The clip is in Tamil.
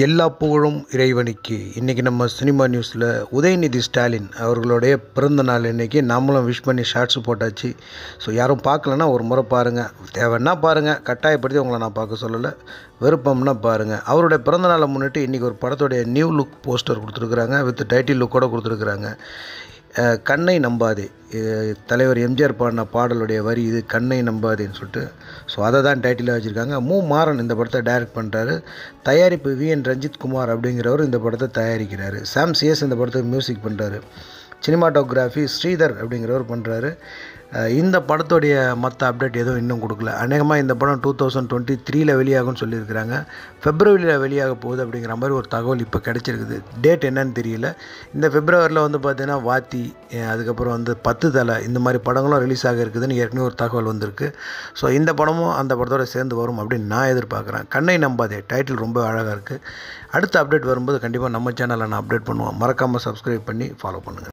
எல்லா புகழும் இறைவனுக்கு இன்றைக்கி நம்ம சினிமா நியூஸில் உதயநிதி ஸ்டாலின் அவர்களுடைய பிறந்த நாள் இன்றைக்கி நம்மளும் விஷ் பண்ணி ஷார்ட்ஸ் போட்டாச்சு ஸோ யாரும் பார்க்கலன்னா ஒரு முறை பாருங்கள் தேவைன்னா பாருங்கள் கட்டாயப்படுத்தி உங்களை நான் பார்க்க சொல்லலை விருப்பம்னா பாருங்கள் அவருடைய பிறந்த நாளை முன்னிட்டு இன்றைக்கி ஒரு படத்துடைய நியூ லுக் போஸ்டர் கொடுத்துருக்குறாங்க வித் டைட்டில் லுக்கோட கொடுத்துருக்குறாங்க அஹ், கண்ணை நம்பாதே அஹ், தலைவர் எம்ஜிஆர் பாடின பாடலுடைய வரி இது கண்ணை நம்பாதேன்னு சொல்லிட்டு ஸோ அதை தான் டைட்டிலாக வச்சுருக்காங்க மு மாறன் இந்த படத்தை டைரக்ட் பண்ணுறாரு தயாரிப்பு வி என் ரஞ்சித் குமார் அப்படிங்கிறவர் இந்த படத்தை தயாரிக்கிறாரு சாம் சிஎஸ் இந்த படத்துக்கு மியூசிக் பண்ணுறாரு சினிமாட்டோகிராஃபி ஸ்ரீதர் அப்படிங்கிறவர் பண்ணுறாரு இந்த படத்துடைய மற்ற அப்டேட் எதுவும் இன்னும் கொடுக்கல அநேகமாக இந்த படம் டூ தௌசண்ட் டுவெண்ட்டி த்ரீல வெளியாகும்னு சொல்லியிருக்கிறாங்க ஃபெப்ரவரியில் வெளியாக போகுது அப்படிங்கிற மாதிரி ஒரு தகவல் இப்போ கிடச்சிருக்குது டேட் என்னன்னு தெரியல இந்த ஃபெப்ரவரியில் வந்து பார்த்தீங்கன்னா வாத்தி அஹ் அதுக்கப்புறம் வந்து பத்து தலை இந்த மாதிரி படங்களும் ரிலீஸ் ஆக இருக்குதுன்னு ஏற்கனவே ஒரு தகவல் வந்திருக்கு ஸோ இந்த படமும் அந்த படத்தோட சேர்ந்து வரும் அப்படின்னு நான் எதிர்பார்க்குறேன் கண்ணை நம்பாதே டைட்டில் ரொம்ப அழகாக இருக்குது அடுத்த அப்டேட் வரும்போது கண்டிப்பாக நம்ம சேனலை நான் அப்டேட் பண்ணுவோம் மறக்காமல் சப்ஸ்கிரைப் பண்ணி ஃபாலோ பண்ணுங்கள்